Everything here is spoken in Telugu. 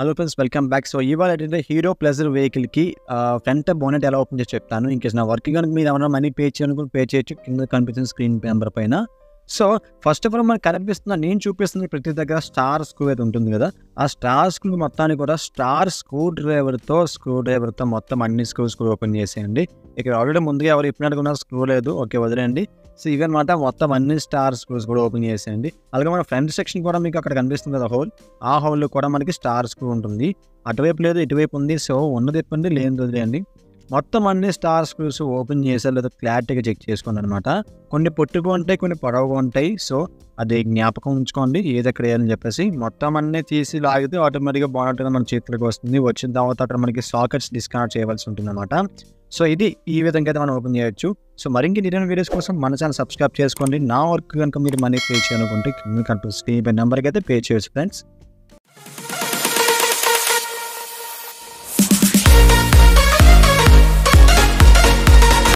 hello friends welcome back so ఇవాళ ఏంటంటే హీరో ప్లెజర్ వెహికల్కి ఫ్రంట్ బోనెట్ ఎలా ఓపెన్ చేసి చెప్తాను ఇంకేస్ నా వర్క్ కనుక మీరు ఏమైనా మనీ పే చేయాలనుకుని పే చేయొచ్చు కింద కనిపిస్తున్న స్క్రీన్ నెంబర్ పైన సో ఫస్ట్ ఆఫ్ ఆల్ మనకు కనిపిస్తున్న నేను చూపిస్తున్న ప్రతి దగ్గర స్టార్ స్క్రూ అయితే ఉంటుంది కదా ఆ స్టార్ స్క్రూ మొత్తాన్ని కూడా స్టార్ స్క్రూ డ్రైవర్తో స్క్రూ డ్రైవర్తో మొత్తం అన్ని స్క్రూస్ కూడా ఓపెన్ చేసేయండి ఇక్కడ ఆల్రెడీ ముందుగా ఎవరు ఇప్పినట్టుకున్న స్క్రూ లేదు ఓకే వదిలేయండి సో ఇవన్నమాట మొత్తం అన్ని స్టార్ స్క్రూస్ కూడా ఓపెన్ చేసేయండి అలాగే మన ఫ్రంట్ సెక్షన్ కూడా మీకు అక్కడ కనిపిస్తుంది కదా హోల్ ఆ హోల్లో కూడా మనకి స్టార్ స్క్రూ ఉంటుంది అటువైపు లేదు ఇటువైపు ఉంది సో ఉన్నది ఇప్పండి లేని వదిలేయండి మొత్తం అన్ని స్టార్ స్క్రూస్ ఓపెన్ చేసారు లేదా క్లారిటీగా చెక్ చేసుకోండి అనమాట కొన్ని పొట్టుగా ఉంటాయి కొన్ని పొడవుగా ఉంటాయి సో అది జ్ఞాపకం ఉంచుకోండి ఏది ఎక్కడ వేయాలని చెప్పేసి మొత్తం అన్నీ తీసి లాగితే ఆటోమేటిక్గా బాగుంటుంది మన చేతిలోకి వస్తుంది వచ్చిన తర్వాత అక్కడ మనకి సాకెట్స్ డిస్కనెక్ట్ చేయవలసి ఉంటుంది అనమాట సో ఇది ఈ విధంగా అయితే మనం ఓపెన్ చేయొచ్చు సో మరింక నిన్న వీడియోస్ కోసం మన ఛానల్ సబ్స్క్రైబ్ చేసుకోండి నా వర్క్ కనుక మీరు మనీ పే చేయాలనుకుంటే కింద కనిపిస్తుంది ఈ నెంబర్కి అయితే పే చేయొచ్చు ఫ్రెండ్స్